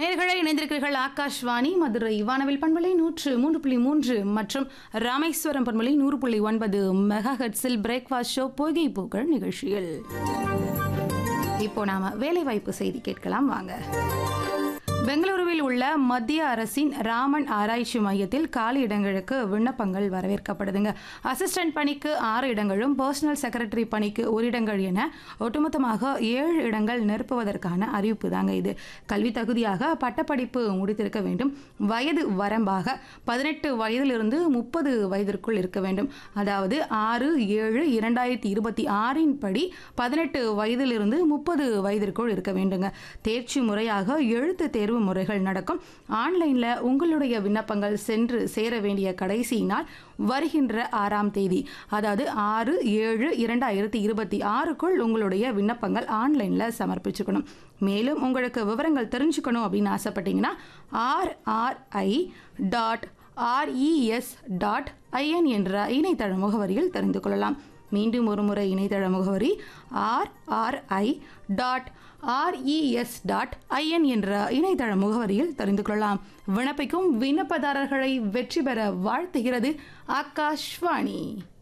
நேர்களை இணைந்திருக்கிறீர்கள் ஆகாஷ்வாணி மதுரை வானவில் பண்பலை நூற்று மூன்று புள்ளி மூன்று மற்றும் ராமேஸ்வரம் பண்பலை நூறு புள்ளி ஒன்பது மெகா ஹெட்ஸில் பிரேக்ஃபாஸ்ட் ஷோ பொய்கை பூக்கள் நிகழ்ச்சியில் இப்போ நாம வேலைவாய்ப்பு செய்தி கேட்கலாம் வாங்க பெங்களூருவில் உள்ள மத்திய அரசின் ராமன் ஆராய்ச்சி மையத்தில் காலி இடங்களுக்கு விண்ணப்பங்கள் வரவேற்கப்படுதுங்க அசிஸ்டன்ட் பணிக்கு ஆறு இடங்களும் பர்சனல் செக்ரட்டரி பணிக்கு ஒரு இடங்கள் என ஒட்டுமொத்தமாக ஏழு இடங்கள் நிரப்புவதற்கான அறிவிப்பு தாங்க இது கல்வி தகுதியாக பட்டப்படிப்பு முடித்திருக்க வேண்டும் வயது வரம்பாக பதினெட்டு வயதிலிருந்து முப்பது வயதிற்குள் இருக்க வேண்டும் அதாவது ஆறு ஏழு இரண்டாயிரத்தி இருபத்தி ஆறின் படி பதினெட்டு வயதிலிருந்து முப்பது வயதிற்குள் இருக்க வேண்டுங்க தேர்ச்சி முறையாக எழுத்து தேர்வு முறைகள் நடக்கும் ஆன்லைனில் உங்களுடைய விண்ணப்பங்கள் சென்று சேர வேண்டிய கடைசி நாள் வருகின்ற ஆறாம் தேதி அதாவது ஆறு ஏழு இரண்டாயிரத்தி இருபத்தி ஆறுக்குள் உங்களுடைய விண்ணப்பங்கள் ஆன்லைனில் சமர்ப்பிச்சுக்கணும் மேலும் உங்களுக்கு விவரங்கள் தெரிஞ்சுக்கணும் அப்படின்னு ஆசைப்பட்டீங்கன்னா RRI dot RES dot IN என்ற இணையதள முகவரியில் தெரிந்து கொள்ளலாம் மீண்டும் ஒரு முறை இணையதள முகவரி RRI dot RES dot IN என்ற இணையதள முகவரியில் தெரிந்து கொள்ளலாம் விண்ணப்பிக்கும் விண்ணப்பதாரர்களை வெற்றி பெற வாழ்த்துகிறது ஆகாஷ்வாணி